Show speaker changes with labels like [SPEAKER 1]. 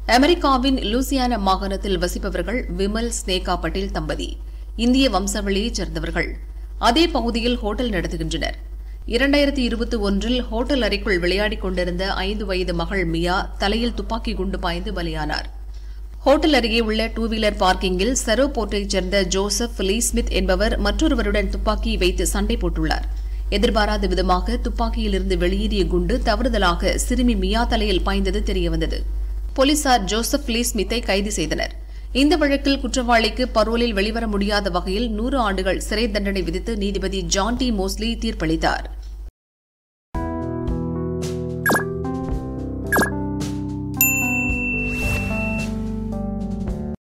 [SPEAKER 1] அமெரிக்காவின் லூசியானா மாகாணத்தில் வசிப்பவர்கள் விமல் ஸ்னேகா பட்டேல் தம்பதி இந்திய வம்சாவளியைச் சேர்ந்தவர்கள் அதே பகுதியில் ஹோட்டல் நடத்துகின்றனர் இரண்டாயிரத்தி இருபத்தி ஒன்றில் ஹோட்டல் அறைக்குள் விளையாடிக் கொண்டிருந்த ஐந்து வயது மகள் மியா தலையில் துப்பாக்கி குண்டு பாய்ந்து பலியானார் ஹோட்டல் அருகே உள்ள டூ வீலர் பார்க்கிங்கில் செரோபோர்ட்டைச் சேர்ந்த ஜோசப் லீ ஸ்மித் என்பவர் மற்றொருவருடன் துப்பாக்கியை வைத்து சண்டை போட்டுள்ளார் எதிர்பாராத விதமாக துப்பாக்கியிலிருந்து வெளியேறிய குண்டு தவறுதலாக சிறுமி மியா தலையில் பாய்ந்தது தெரியவந்தது போலீசார் ஜோசப் லீ ஸ்மித்தை கைது செய்தனர் இந்த வழக்கில் குற்றவாளிக்கு பரோலில் வெளிவர முடியாத வகையில் நூறு ஆண்டுகள் சிறை தண்டனை விதித்து நீதிபதி ஜான் டி மோஸ்லி தீர்ப்பளித்தார்